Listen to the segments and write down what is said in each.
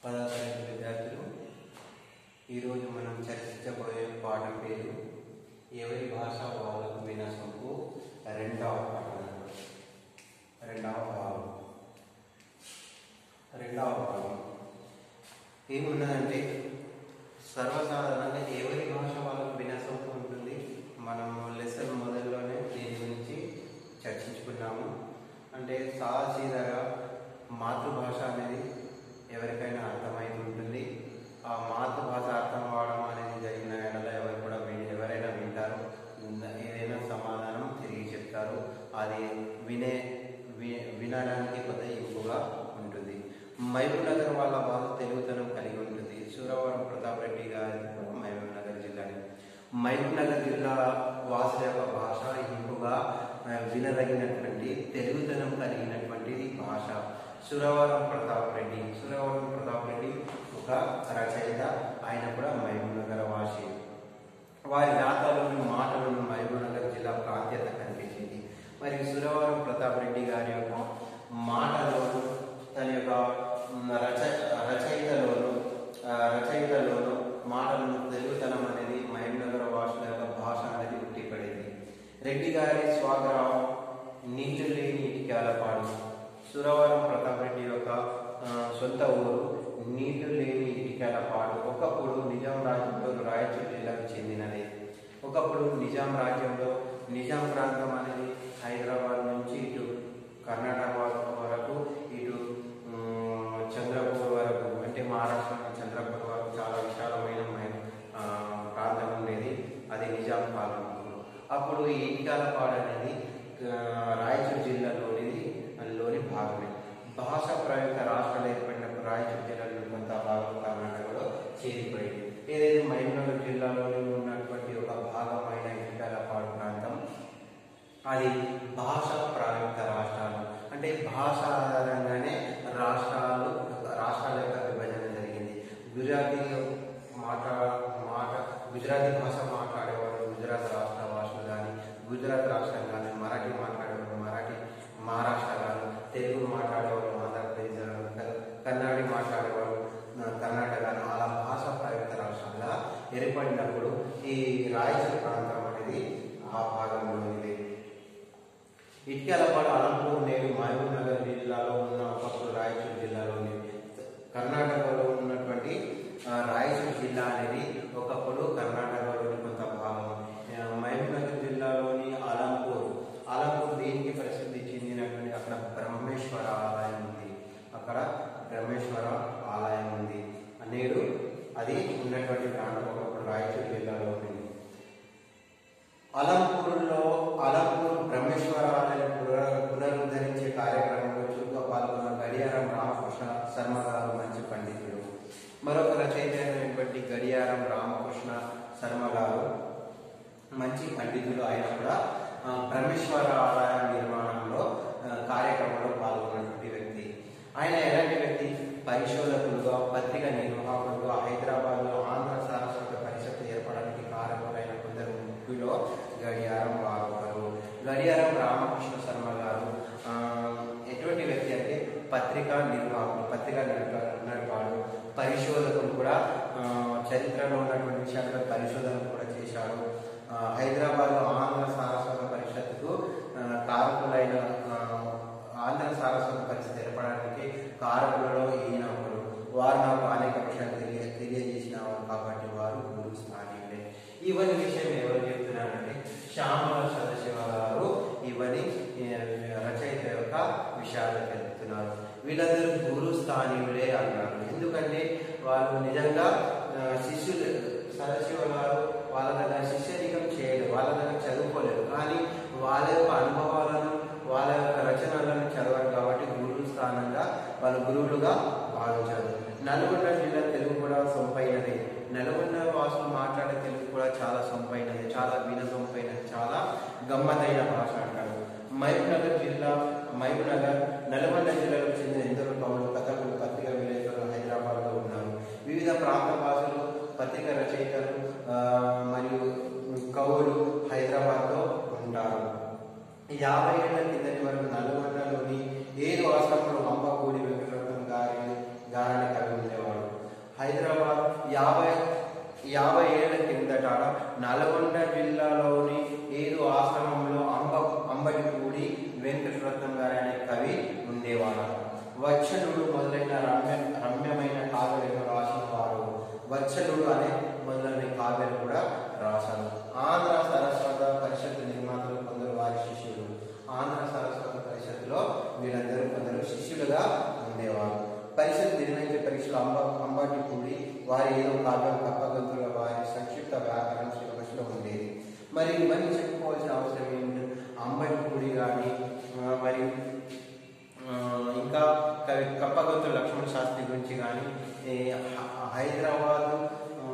పదవ తరగతి విద్యార్థులు ఈరోజు మనం చర్చించబోయే పాఠం పేరు ఎవరి భాష వాళ్ళకు వినసొంపు రెండవ పాఠం రెండవ భాగం రెండవ భాగం ఏమున్నదంటే సర్వసాధారణంగా ఎవరి భాష వాళ్ళకు వినసొంపు ఉంటుంది మనం లెసన్ మొదల్లోనే దీని గురించి చర్చించుకున్నాము అంటే సాహసీదగా మాతృభాష అనేది ఎవరికైనా అర్థమై ఉంటుంది ఆ మాతృభాష అర్థం అవడం అనేది జరిగిన ఎడల ఎవరు కూడా విని- ఎవరైనా వింటారు ఏదైనా సమాధానం తిరిగి చెప్తారు అది వినే వి- వినడానికి కొద్ద ఎక్కువగా ఉంటుంది మహబూబ్ నగర్ వాళ్ళ భాష తెలుగుతనం కలిగి ఉంటుంది సూరవరం ప్రతాప్ రెడ్డి గారి కూడా మహబూబ్ నగర్ జిల్లాని మహబూబ్ నగర్ జిల్లా వాసుల యొక్క భాష ఇంపుగా ఆ, వినదగినటువంటి తెలుగుతనం కలిగినటువంటిది భాష సురవరం ప్రతాప్ రెడ్డి సురవరం ప్రతాప్ రెడ్డి ఒక రచయిత ఆయన కూడా మహబూబ్ నగర్ వాసి వారి రాతలోని మాటలను మహబూబ్ నగర్ జిల్లా ప్రాంతీయత కనిపించింది మరి సురవరం ప్రతాప్ రెడ్డి గారి యొక్క మాటలోను తన యొక్క మ్, రచ రచయితలోను ఆ, రచయితలోను మాటలను తెలుగుతనం అనేది మహబూబ్ నగర్ వాసుల యొక్క భాష అనేది ఉట్టిపడింది రెడ్డి గారి స్వాగరావు నీళ్లు లేని ఇటికాలపాడు సురవరం ప్రతాప్ రెడ్డి యొక్క ఆ, సొంత ఊరు నీళ్లు లేని ఇటికాలపాడు ఒకప్పుడు నిజాం రాజ్యంలో రాయచూరు జిల్లాకు చెందినది ఒకప్పుడు నిజాం రాజ్యంలో నిజాం ప్రాంతం అనేది హైదరాబాద్ నుంచి ఇటు కర్ణాటక వరకు ఇటు ఉమ్, చంద్రపూర్ వరకు అంటే మహారాష్ట్ర నుంచి చంద్రపూర్ వరకు చాలా విశాలమైన మై- ఆ, ప్రాంతం ఉండేది అది నిజాం పాలనలో అప్పుడు ఈ ఇటికాలపాడు అనేది ఆ, రాయచూరు జిల్లాలోనిది లోని భాగమే భాష ప్రయుక్త రాష్ట్రాలు ఏర్పడినప్పుడు రాయచూరు జిల్లాలోని కొంత భాగం కర్ణాటకలో చేరిపోయింది ఏదైతే మహబూబ్నగర్ జిల్లాలోని ఉన్నటువంటి ఒక భాగమైన ఇటికాలపాడు ప్రాంతం అది భాష ప్రాయుక్త రాష్ట్రాలు అంటే భాష ఆధారంగానే రాష్ట్రాలు రాష్ట్రాల యొక్క విభజన జరిగింది గుజరాతీ మాట మాట గుజరాతీ భాష మాట్లాడేవాళ్ళు గుజరాత్ రాష్ట్ర భాషలు కానీ గుజరాత్ రాష్ట్రం కానీ మరాఠీ మాట్లాడేవాళ్ళు మరాఠీ మహారాష్ట్ర కానీ తెలుగు మాట్లాడేవాళ్ళు ఆంధ్రప్రదేశ్ కానీ, క- కన్నడ మాట్లాడేవాళ్ళు ఆ, కర్ణాటక కానీ అలా భాష ప్రయుక్త రాష్ట్రంగా ఏర్పడినప్పుడు ఈ రాయచూరు ప్రాంతం అనేది ఆ భాగంలో ఉంది ఇటుకలపాడు అలంపూర్ నేడు మహబూబ్ నగర్ జిల్లాలో ఉన్న ఒకప్పుడు రాయచూరు జిల్లాలోని కర్ణాటకలో ఉన్నటువంటి ఆ, రాయచూరు జిల్లా అనేది ఒకప్పుడు కర్ణాటకలోని కొంత భాగం ఆ, మహబూబ్ నగర్ జిల్లాలోని అలంపూర్ అలంపూర్ దీనికి ప్రసిద్ధి చెందినటువంటి అక్కడ బ్రహ్మేశ్వర ఆలయం ఉంది అక్కడ బ్రహ్మేశ్వర ఆలయం ఉంది నేడు అది ఉన్నటువంటి ప్రాంతం ఒకప్పుడు రాయచూరు జిల్లాలో ఉంది అలంపూర్లో అలంపూర్ బ్రహ్మేశ్వర ఆలయం పునరు- పునరుద్ధరించే కార్యక్రమంలో చురుగ్గా పాల్గొన్న గడియారం రామకృష్ణ శర్మ గారు మంచి పండితుడు మరొక రచయిత అయినటువంటి గడియారం రామకృష్ణ శర్మ గారు మంచి పండితులు ఆయన కూడా ఆ, బ్రహ్మేశ్వర ఆలయ నిర్మాణంలో ఆ, కార్యక్రమంలో పాల్గొన్నటువంటి వ్యక్తి ఆయన ఎలాంటి వ్యక్తి పరిశోధకులుగా పత్రిక నిర్వాహకులుగా హైదరాబాద్లో ఆంధ్ర సారస్వత పరిషత్ ఏర్పడడానికి కారకులైన కొందరు ముఖ్యులో గడియారం వారు ఒకరు గడియారం రామకృష్ణ శర్మ గారు ఆ, ఎటువంటి వ్యక్తి అంటే పత్రికా నిర్వాహకులు పత్రికా నడిప- నడిపాడు పరిశోధకులు కూడా ఆ, చరిత్రలో ఉన్నటువంటి విషయాలపై పరిశోధనలు కూడా చేశాడు ఆ, హైదరాబాద్లో ఆంధ్ర సారస్వత పరిషత్కు ఆ, కారకులైన ఆ, ఆంధ్ర సారస్వత పరిషత్ ఏర్పడడానికి కారకులలో ఈయన ఒకరు వారు నాకు అనేక విషయాలు తెలియ తెలియజేసిన వారు కాబట్టి వారు గురు స్థానికులే ఇవన్నీ విషయం ఎవరు చెప్తున్నారంటే శ్యామల సదశివ గారు ఇవన్నీ ఏ, రచయిత యొక్క విషయాలు తెలుపుతున్నారు వీళ్ళందరూ గురు స్థానికులే అన్నారు ఎందుకంటే వాళ్ళు నిజంగా ఆ, శిష్యులు సదశివ గారు వాళ్ళ దగ్గర శిష్యరికం చేయలేదు వాళ్ళ దగ్గర చదువుకోలేదు కానీ వాళ్ళ యొక్క అనుభవాలను వాళ్ళ యొక్క రచనలను చదవరు కాబట్టి గురువు స్థానంగా వాళ్ళు గురువులుగా భావించారు నల్గొండ జిల్లా తెలుగు కూడా సొంపైనది నల్గొండ వాసులు మాట్లాడే తెలుగు కూడా చాలా సొంపైనది చాలా వినసొంపైనది చాలా గమ్మతైన భాష అంటారు మహబూబ్ నగర్ జిల్లా మహబూబ్ నగర్ నల్గొండ జిల్లాకు చెందిన ఎందరో కవులు కథకులు పత్రికా విలేకరులు హైదరాబాద్లో ఉన్నారు వివిధ ప్రాంత భాషలు పత్రిక రచయితలు ఆ, మరియు కవులు హైదరాబాద్లో ఉంటారు యాభై ఏళ్ల కిందటి వరకు నల్గొండలోని ఏడు ఆశ్రమంలో అంబకూడి వెంకటరత్నం గారి గారని కవి ఉండేవాడు వత్సలుడు అనే మొదలైన కావ్యాలు కూడా రాశారు ఆంధ్ర సరస్వత పరిషత్ నిర్మాతలు కొందరు వారి శిష్యులు ఆంధ్ర సరస్వత పరిషత్తులో వీరందరూ కొందరు శిష్యులుగా ఉండేవారు పరిషత్ నిర్వహించే పరీక్షలు అంబ అంబాటి కూడి వారి ఏదో కావ్యం కప్పగంతుల వారి సంక్షిప్త వ్యాకరణ సిలబస్లో ఉండేది మరి ఇవన్నీ చెప్పుకోవాల్సిన అవసరం ఏమిటి అంబటి కూడి కానీ మరి ఆ, ఇంకా కవి కప్పగంతుల లక్ష్మణ శాస్త్రి గురించి కానీ ఈ హ- హైదరాబాద్ ఆ,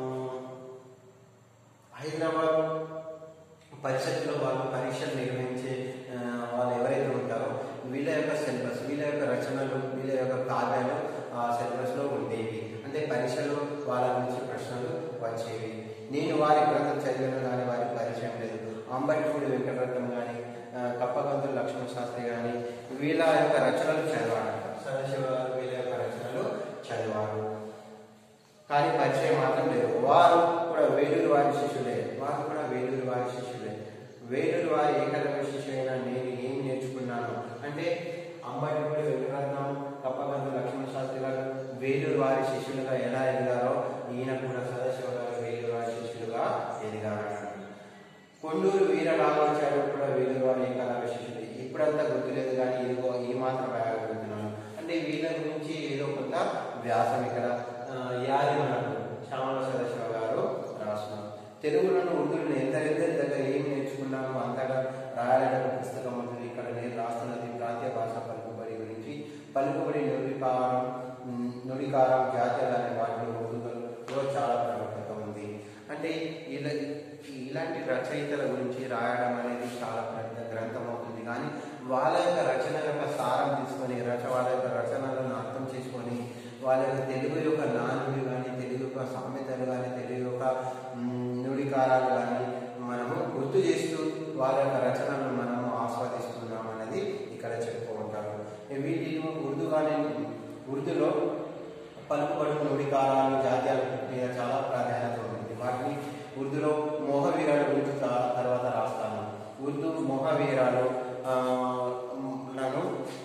హైదరాబాద్ పరిషత్తులో వాళ్ళు పరీక్షలు నిర్వహించే ఆ, వాళ్ళు ఎవరైతే ఉంటారో వీళ్ళ యొక్క సిలబస్ వీళ్ళ యొక్క రచనలు వీళ్ళ యొక్క కావ్యాలు ఆ సిలబస్లో ఉండేవి అంటే పరీక్షలు వాళ్ళ నుంచి ప్రశ్నలు వచ్చేవి నేను వారి గ్రంథం చదివాను కానీ వారికి పరిచయం లేదు అంబటిపూడి వెంకటరత్నం కానీ కప్పగంతుల లక్ష్మణ శాస్త్రి కానీ వీళ్ళ యొక్క రచనలు చదివాడు సదాశివ గారు వీళ్ళ యొక్క రచనలు చదివారు కానీ పరిచయం మాత్రం లేదు వారు కూడా వేలూరు వారి శిష్యులే వారు కూడా వేలూరు వారి శిష్యులే వేలూరు వారి ఏకలవ్య శిష్యులైన నేను ఏం నేర్చుకున్నాను అంటే అంబటిపూడి వెంకటరత్నం కప్పగంతు లక్ష్మణ శాస్త్రి గారు వేలూరు వారి శిష్యులుగా ఎలా ఎదిగారో ఈయన కూడా సదాశివ గారు వేలూరు వారి శిష్యులుగా ఎదిగారు కొండూరు వీర రామాచార్యుడు కూడా వేలూరు వారి ఏకలవ్య శిష్యుడు ఇప్పుడంతా గుర్తులేదు కానీ ఇదిగో ఈ మాత్రం రాయగలుగుతున్నాను అంటే వీళ్ళ గురించి ఏదో కొంత వ్యాసం ఇక్కడ ఆ, యాది మనకు శ్యామల సదాశివ గారు రాస్తున్నారు తెలుగులోను ఉర్దూలను ఎందరిద్దరి దగ్గర ఏం నేర్చుకున్నామో అంతగా రాయాలని ఒక పుస్తకం ఉంటుంది ఇక్కడ నేను రాస్తున్నది ప్రాంతీయ భాషా పలుకుబడి గురించి పలుకుబడి నుడికారం ఉమ్, నుడికారం జాతీయాలు అనే వాటిలో ఉర్దూలో చాలా ప్రాముఖ్యత ఉంది అంటే ఇలా ఇలాంటి రచయితల గురించి రాయడం అనేది చాలా పెద్ద గ్రంథం అవుతుంది కానీ వాళ్ళ యొక్క రచన యొక్క సారం తీసుకొని రచ వాళ్ళ యొక్క రచనలను అర్థం చేసుకొని వాళ్ళ యొక్క తెలుగు యొక్క నానుడి కానీ తెలుగు యొక్క సామెతలు కానీ తెలుగు యొక్క మ్, నుడికారాలు కానీ మనము గుర్తు చేస్తూ వాళ్ళ యొక్క రచనలను మనము ఆస్వాదిస్తున్నాం అనేది ఇక్కడ చెప్పుకుంటారు వీటిని ఉర్దూ కానీ ఉర్దూలో పలుకుబడి నుడికారాలు జాతీయాల మీద చాలా ప్రాధాన్యత ఉంటుంది వాటిని ఉర్దూలో మోహవీరాల గురించి తా- తర్వాత రాస్తాను ఉర్దూ మోహవీరాలు ఆ, నన్ను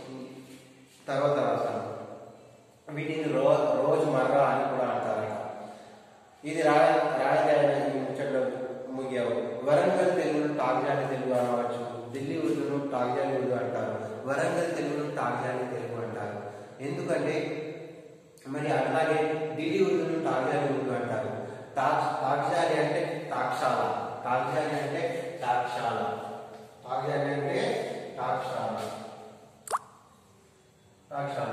తర్వాత రాస్తాను వీటిని రో రోజు మర్రా అని కూడా అంటారు ఇది రాడ రాడగాయన ఈ ముచ్చట్లో ముగియావు వరంగల్ తెలుగును టాగ్జాని తెలుగు అనవచ్చు ఢిల్లీ ఉర్దూను టాగ్జాని ఉర్దూ అంటారు వరంగల్ తెలుగును టాగ్జాని తెలుగు అంటారు ఎందుకంటే మరి అట్లాగే ఢిల్లీ ఉర్దూను టాగ్జాని ఉర్దూ అంటారు టాక్ టాగ్జాని అంటే టాక్షాల టాగ్జాని అంటే టాక్షాల టాగ్జాని అంటే టాక్షాల టాక్షాల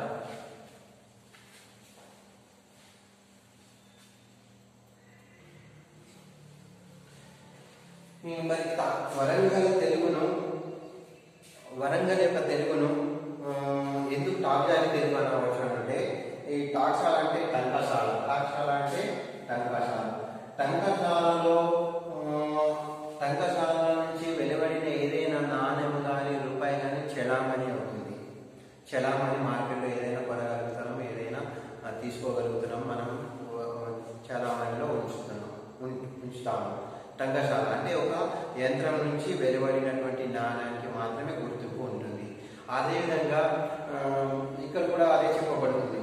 ఈ మరి తా- వరంగల్ తెలుగును వరంగల్ యొక్క తెలుగును ఆ, ఎందుకు టాక్జాలి తెలుగు అనవచ్చు అంటే ఈ టాక్శాల అంటే టంకశాల టాక్శాల అంటే టంకశాల టంకశాలలో ఆ, టంకశాల నుంచి వెలువడిన ఏదైనా నాణ్యం కానీ రూపాయి కానీ చెలామణి అవుతుంది చలామణి మార్కెట్లో ఏదైనా కొనగలుగుతున్నాం ఏదైనా ఆ, తీసుకోగలుగుతున్నాం మనం ఆ, చలామణిలో ఉంచుతున్నాం ఉం- ఉంచుతాము టంకశాల అంటే ఒక యంత్రం నుంచి వెలువడినటువంటి నాణ్యానికి మాత్రమే గుర్తింపు ఉంటుంది అదేవిధంగా ఆ, ఇక్కడ కూడా అదే చెప్పబడుతుంది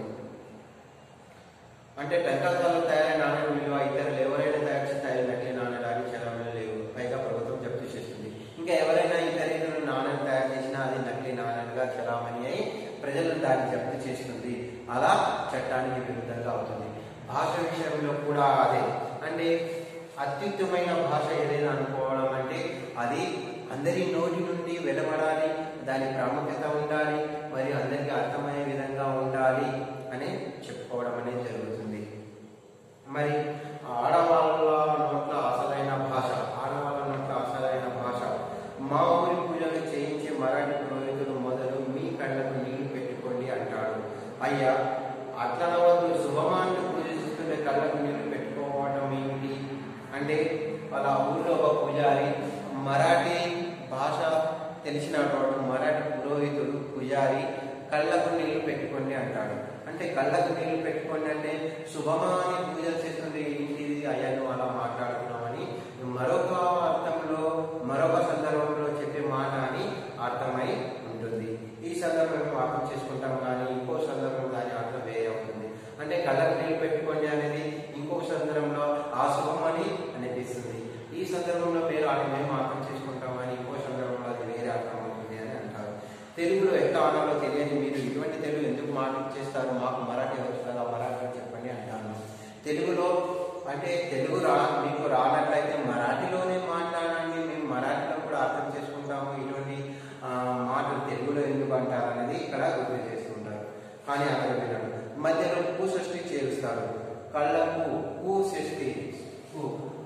అంటే టంకాసాలలో తయారైన నాణ్యం విలువ ఇతరులు ఎవరైనా తయారు చేసి తయారు నకిలీ నాణ్యాలు అవి చలామణి లేవు పైగా ప్రభుత్వం జప్తు చేస్తుంది ఇంకా ఎవరైనా ఇతర ఇతరులు నాణ్యం తయారు చేసినా అది నకిలీ నాణ్యాలుగా చలామణి అయి ప్రజలను దాన్ని జప్తు చేస్తుంది అలా చట్టానికి విరుద్ధంగా అవుతుంది భాష విషయంలో కూడా అదే అంటే అత్యుత్తమైన భాష ఏదైనా అనుకోవడం అంటే అది అందరి నోటి నుండి వెలువడాలి దాని ప్రాముఖ్యత ఉండాలి మరియు అందరికీ అర్థమయ్యే విధంగా ఉండాలి అని చెప్పుకోవడం అనేది జరుగుతుంది మరి ఆడవాళ్ళ నోట్ల అసలైన భాష ఆడవాళ్ళ నోట్ల అసలైన భాష మా ఊరి పూజలు చేయించే మరాఠీ పురోహితులు మొదలు మీ కళ్ళకు నీళ్లు పెట్టుకోండి అంటాడు అయ్యా అట్లనవద్దు శుభమాన్ని పూజిస్తుంటే కళ్ళకు నీళ్లు పెట్టుకోవడం ఏమిటి అంటే వాళ్ళ ఊళ్ళో ఒక పూజారి మరాఠీ భాష తెలిసినటువంటి మరాఠీ పురోహితుడు పూజారి కళ్ళకు నీళ్లు పెట్టుకోండి అంటాడు అంటే కళ్ళకు నీళ్లు పెట్టుకోండి అంటే శుభమాని పూజలు చేస్తుంటే ఏంటిది అయ్యాను అలా మాట్లాడుతున్నామని మరొక అర్థంలో మరొక సందర్భంలో చెప్పే మాట అని అర్థమై ఉంటుంది ఈ సందర్భం మేము అర్థం చేసుకుంటాం కానీ ఇంకో సందర్భం దాని అర్థం వేరే అవుతుంది అంటే కళ్ళకు నీళ్లు పెట్టుకోండి అనేది ఇంకో ఇంకొక సందర్భంలో ఆ శుభమని అనిపిస్తుంది ఈ సందర్భంలో పేరు అది మేము అర్థం చేసుకుంటాం అని ఇంకో సందర్భంలో అది వేరే అర్థం అవుతుంది అని అంటారు తెలుగులో ఎట్లా ఆడాలో తెలియని మీరు ఇటువంటి తెలుగు ఎందుకు మాట్లాడేస్తారు మాకు మరాఠీ వచ్చు కదా మరాఠీ చెప్పండి అంటాను తెలుగులో అంటే తెలుగు రా మీకు రానట్లయితే మరాఠీలోనే మాట్లాడండి మేము మరాఠీలో కూడా అర్థం చేసుకుంటాము ఇటువంటి ఆ, మాటలు తెలుగులో ఎందుకు అంటారు అనేది ఇక్కడ గుర్తు చేసుకుంటారు కానీ అక్కడ వినడు మధ్యలో పూ షష్ఠి చేరుస్తారు కళ్ళకు పూ షష్ఠి పూ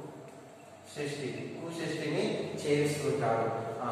షష్ఠి పూ షష్ఠిని చేరుస్తుంటారు ఆ,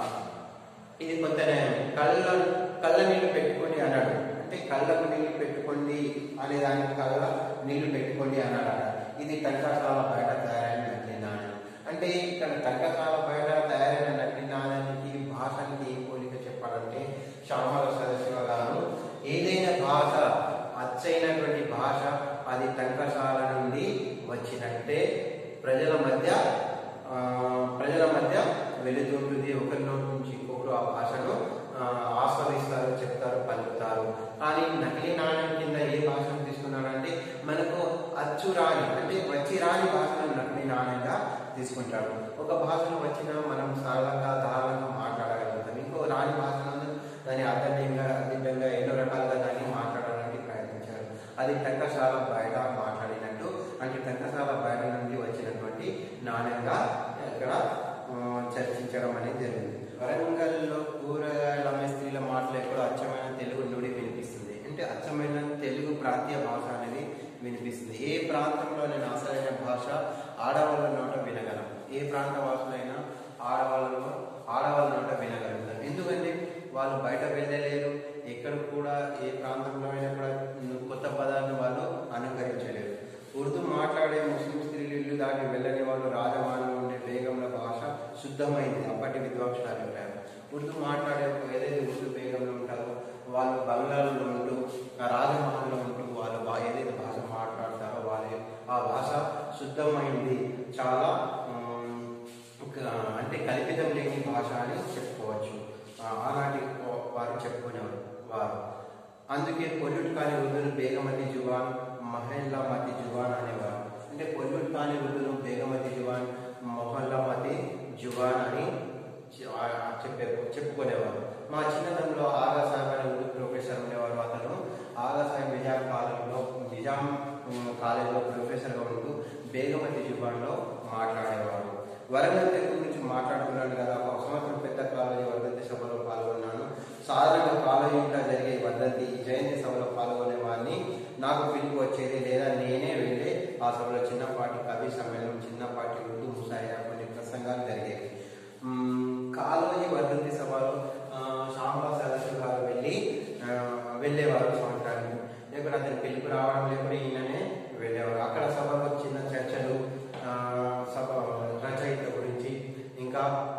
ఇది కొత్త న్యాయం కళ్ళ కళ్ళ నీళ్లు పెట్టుకోండి అన్నాడు అంటే కళ్ళకు నీళ్లు పెట్టుకోండి అనే దానికి కళ్ళ నీళ్లు పెట్టుకోండి అన్నాడు అక్కడ. ఇది టంకాసాల బయట తయారైన నకిలీ నాణ్యం అంటే ఇక్కడ టంకాసాల బయట తయారైన నకిలీ నాణ్యానికి భాషకి ఏం పోలిక చెప్పాలంటే శ్యామల సదస్సుగా గారు ఏదైనా భాష అచ్చైనటువంటి భాష అది టంకశాల నుండి వచ్చినట్టే ప్రజల మధ్య ఆ, ప్రజల మధ్య వెళుతుంటుంది ఒకరి నోటి నుంచి ఇంకొకరు ఆ భాషను ఆ, ఆస్వాదిస్తారు చెప్తారు పలుకుతారు కానీ నకిలీ నాణ్యం కింద ఏ భాషను తీసుకున్నాడంటే మనకు అచ్చు రాని అంటే వచ్చి రాని భాషను నకిలీ నాణ్యంగా తీసుకుంటాడు ఒక భాషను వచ్చిన మనం సరళంగా దారుణంగా మాట్లాడగలుగుతాం ఇంకో రాని భాషను దాని అర్థంగా అదివ్యంగా ఎన్నో రకాలుగా దాన్ని మాట్లాడడానికి ప్రయత్నించారు అది టంకశాల బయట మాట్లాడినట్టు అంటే టంకశాల బయట నుండి వచ్చినటువంటి నాణ్యంగా ఇక్కడ ఆ, చర్చించడం అనేది జరిగింది వరంగల్లో కూరగాయల అమ్మే స్త్రీల మాటలు ఎక్కడో అచ్చమైన తెలుగు నుడి వినిపిస్తుంది అంటే అచ్చమైన తెలుగు ప్రాంతీయ భాష అనేది వినిపిస్తుంది ఏ ప్రాంతంలోనైనా అసలైన భాష ఆడవాళ్ళ నోట వినగలం ఏ ప్రాంత భాషలైనా ఆడవాళ్ళలో ఆడవాళ్ళ నోట వినగలుగుతాం ఎందుకంటే వాళ్ళు బయట వెళ్ళలేరు ఎక్కడ కూడా ఏ ప్రాంతంలో అయినా కూడా కొత్త పదాలను వాళ్ళు అనుకరించలేరు ఉర్దూ మాట్లాడే ముస్లిం స్త్రీలు ఇల్లు దాటి వెళ్ళని వాళ్ళు రాజమానం ఉండే బేగంల భాష శుద్ధమైంది అప్పటి విద్వాంసుల అభిప్రాయం ఉర్దూ మాట్లాడే ఏదైతే ఉర్దూ బేగంలో ఉంటారో వాళ్ళు బంగ్లాలలో ఉంటూ ఆ రాజమహల్లో ఉంటూ వాళ్ళు బా- ఏదైతే భాష మాట్లాడతారో వాళ్ళ ఆ భాష శుద్ధమైంది చాలా ఉమ్, ఒక అంటే కల్పితం లేని భాష అని చెప్పుకోవచ్చు ఆ, ఆనాటి వారు చెప్పుకునేవారు వారు అందుకే పొల్యూట్ కాని ఉర్దూను బేగమతి జువాన్ మహల్లా మతి జువాన్ అనేవారు అంటే పొల్యూట్ కాని ఉర్దూను బేగమతి జువాన్ మొహల్లా మతి జువాన్ అని చె- ఆ- ఆ చెప్పే చెప్పుకునేవారు మా చిన్నతనంలో ఆగా సాహెబ్ అనే ఉర్దూ ప్రొఫెసర్ ఉండేవారు అతను ఆగా సాహెబ్ నిజాం కాలేజీలో నిజాం ఉమ్, కాలేజీలో ప్రొఫెసర్గా ఉంటూ బేగమతి జుబాన్లో మాట్లాడేవారు వరంగల్ తెలుగు గురించి మాట్లాడుతున్నాను కదా ఒక సంవత్సరం పెద్ద కాలేజీ వర్ధంతి సభలో పాల్గొన్నాను సాధారణంగా కాలేజీ ఇంట్లో జరిగే వర్ధంతి జయంతి సభలో పాల్గొనే వారిని నాకు పిలుపు వచ్చేది లేదా నేనే వెళ్ళి ఆ సభలో చిన్నపాటి కవి సమ్మేళనం చిన్నపాటి ఉర్దూ ముసాయిదా కొన్ని ప్రసంగాలు జరిగేవి మ్మ్, కాలోజీ వర్ధంతి సభలో ఆ, శ్యామలా సదస్సు గారు వెళ్ళి ఆ, వెళ్ళేవారు సంవత్సరానికి లేకపోతే అతని పిలుపు రావడం లేకపోతే ఈయననే వెళ్ళేవారు అక్కడ సభలో చిన్న చర్చలు ఆ, సభ రచయిత గురించి ఇంకా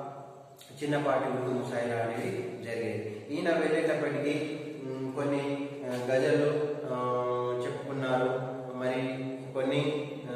చిన్నపాటి ఉర్దూ ముసాయిలా అనేవి జరిగేది ఈయన వెళ్ళేటప్పటికి మ్, కొన్ని ఆ, గజలు ఆ, చెప్పుకున్నారు మరి కొన్ని ఆ,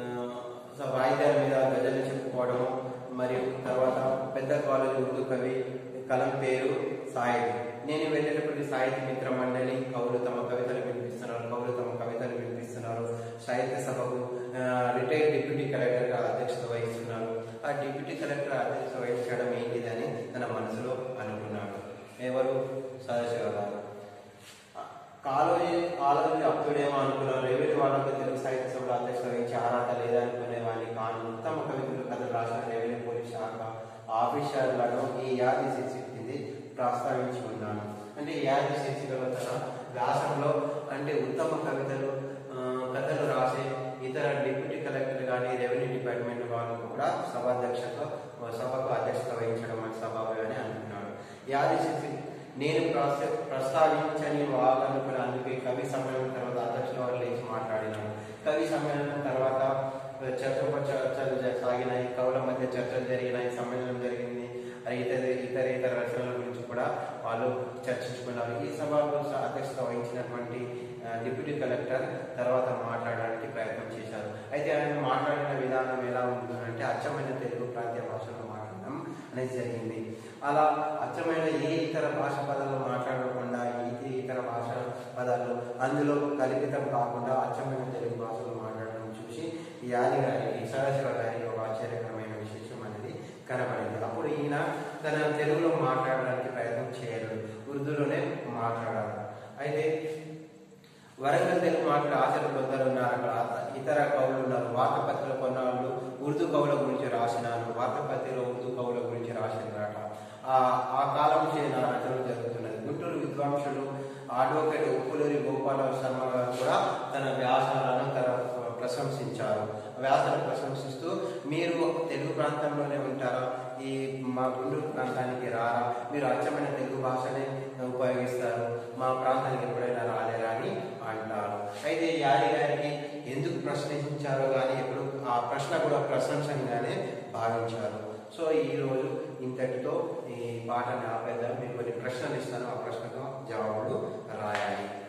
స- వాయిద్యాల మీద గజలు చెప్పుకోవడము మరియు తర్వాత పెద్ద కాలేజీ ఉర్దూ కవి కలం పేరు సాయిద్ నేను వెళ్ళేటప్పటికి సాహిత్య మిత్ర మండలి కవులు తమ కవితలు వినిపిస్తున్నారు కవులు తమ కవితలు వినిపిస్తున్నారు సాహిత్య సభకు రిటైర్డ్ డిప్యూటీ కలెక్టర్ గా అధ్యక్షత వహిస్తున్నారు ఆ డిప్యూటీ కలెక్టర్ అధ్యక్షత వహించడం ఏంటిదని తన మనసులో అనుకున్నాడు ఎవరు సదాశివ గారు కాలోజీ కాలోజీ అప్పుడేమో అనుకున్నాను రెవెన్యూ వాళ్ళకి తెలుగు సాహిత్య సభలో అధ్యక్షత వహించి అర్హత లేదనుకునేవాడిని కానీ ఉత్తమ కవితలు కథలు రాసిన రెవెన్యూ పోలీస్ శాఖ ఆఫీసర్లను ఈ యాది శీర్షికది ప్రస్తావించి ఉన్నాను అంటే ఈ యాది శీర్షికలో తన వ్యాసంలో అంటే ఉత్తమ కవితలు ఆ, కథలు రాసే ఇతర డిప్యూటీ కలెక్టర్ కానీ రెవెన్యూ డిపార్ట్మెంట్ వాళ్ళు కూడా సభాధ్యక్షత సభకు అధ్యక్షత వహించడం అని సభావి అని అనుకున్నాడు యాది శీర్షిక నేను ప్రస్త- ప్రస్తావించని వాళ్ళు అనుకున్న అందుకే కవి సమ్మేళనం తర్వాత అధ్యక్షుల వారు లేచి మాట్లాడినారు కవి సమ్మేళనం తర్వాత చర్చ చర్చలు జ- సాగినాయి కవుల మధ్య చర్చలు జరిగినాయి సమ్మేళనం జరిగింది అది ఇతర ఇతర ఇతర రచనల గురించి కూడా వాళ్ళు చర్చించుకున్నారు ఈ సభకు స- అధ్యక్షత వహించినటువంటి ఆ, డిప్యూటీ కలెక్టర్ తర్వాత మాట్లాడడానికి ప్రయత్నం చేశారు అయితే ఆయన మాట్లాడిన విధానం ఎలా ఉంటుందంటే అచ్చమైన తెలుగు ప్రాంతీయ భాషలో మాట్లాడడం అనేది జరిగింది అలా అచ్చమైన ఏ ఇతర భాష పదాలు మాట్లాడకుండా ఈ ఇతర భాష పదాలు అందులో కల్పితం కాకుండా అచ్చమైన తెలుగు భాషలో మాట్లాడడం చూసి యాది గారికి సదాశివ గారికి ఒక ఆశ్చర్యకరమైన విశేషం అనేది కనబడింది అప్పుడు ఈయన తన తెలుగులో మాట్లాడడానికి ప్రయత్నం చేయలేదు ఉర్దూలోనే మాట్లాడారు అయితే వరంగల్ తెలుగు మాట్లాడే ఆచరణ కొందరు ఉన్నారు అక్కడ ఇతర కవులు ఉన్నారు వార్తాపత్రికలు కొన్నవాళ్ళు ఉర్దూ కవుల గురించి రాసినారు వార్తాపత్రికలో ఉర్దూ కవుల గురించి రాసినారట ఆ ఆ కాలం చెందిన రచనలు జరుగుతున్నది గుంటూరు విద్వాంసులు అడ్వకేట్ ఉప్పులూరి గోపాల శర్మ గారు కూడా తన వ్యాసాలను తన ప్రశంసించారు వ్యాసాలను ప్రశంసిస్తూ మీరు తెలుగు ప్రాంతంలోనే ఉంటారా ఈ మా గుంటూరు ప్రాంతానికి రారా మీరు అచ్చమైన తెలుగు భాషనే ఉపయోగిస్తారు మా ప్రాంతానికి ఎప్పుడైనా రాలేరా అని అంటారు అయితే యారి గారికి ఎందుకు ప్రశ్నించారో కానీ ఎప్పుడు ఆ ప్రశ్న కూడా ప్రశంసంగానే భావించారు సో ఈ రోజు ఇంతటితో ఈ పాటని ఆపేద్దాం మీకు కొన్ని ప్రశ్నలు ఇస్తాను ఆ ప్రశ్నకు జవాబులు రాయాలి